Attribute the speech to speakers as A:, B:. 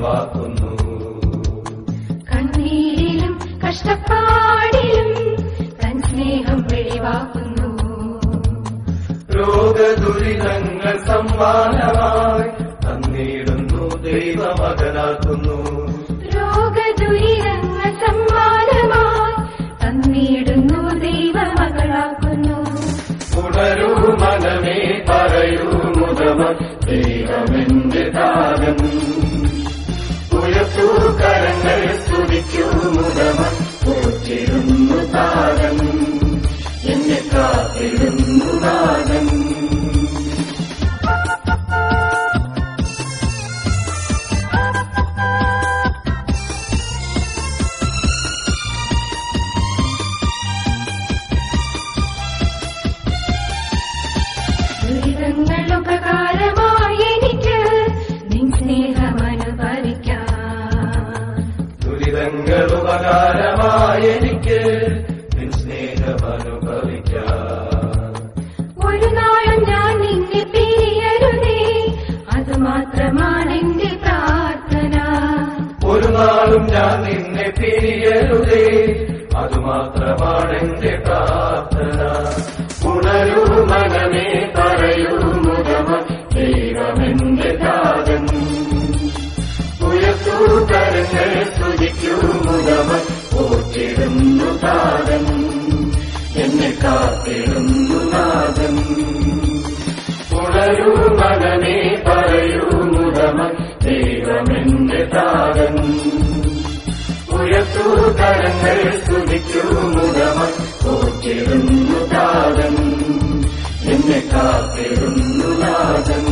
A: വെളിവാക്കുന്നു
B: കണ്ണീരിലും കഷ്ടപ്പാടിലും തൻ സ്നേഹം വെളിവാക്കുന്നു
A: രോഗദുരിതങ്ങൾ സമ്മാനമായി തന്നിടുന്നു ദൈവമകനാക്കുന്നു
B: രോഗദുരിതങ്ങൾ സമ്മാനമായി തന്നിടുന്നു ദൈവമകളാക്കുന്നു
A: ഉണരൂ മനമേ പറയൂ മുതമ ദൈവമെന്റെ താരം ഉയർത്തൂ കരങ്ങൾ സ്തുതിക്കൂ മുതമ പോറ്റിരുന്നു താരം എന്നെ കാത്തിരുന്നു നാദം
B: ദുരിതങ്ങൾ ഉപകാരമായി എനിക്ക് നിൻ സ്നേഹം അനുഭവിക്കാം
A: ദുരിതങ്ങൾ ഉപകാരമായി എനിക്ക് നിൻ സ്നേഹം അനുഭവിക്കാം
B: ഒരു നാളും ഞാൻ നിന്നെ പിരിയരുതേ അത് മാത്രമാണ് എന്റെ പ്രാർത്ഥന
A: ഒരു നാളും ഞാൻ നിന്നെ പിരിയരുതേ അതുമാത്രമാണ് എന്റെ പ്രാർത്ഥന ഉണരൂ മനമേ പറയൂ മുഖമ ദൈവമെന്റെ താതൻ ഉയർത്തൂ കരങ്ങൾ സ്തുതിക്കൂ മുഖമ പോറ്റിടുന്നു താതൻ എന്നെ കാത്തിടുന്നു നാദൻ ഉണരൂ മനമേ പറയൂ മുഖമ ദൈവമെന്റെ താതൻ ഉയർത്തൂ കരങ്ങൾ സ്തുതിക്കൂ മുഖമ പോറ്റിടുന്നു താതൻ എന്നെ കാത്തിടുന്നു നാദൻ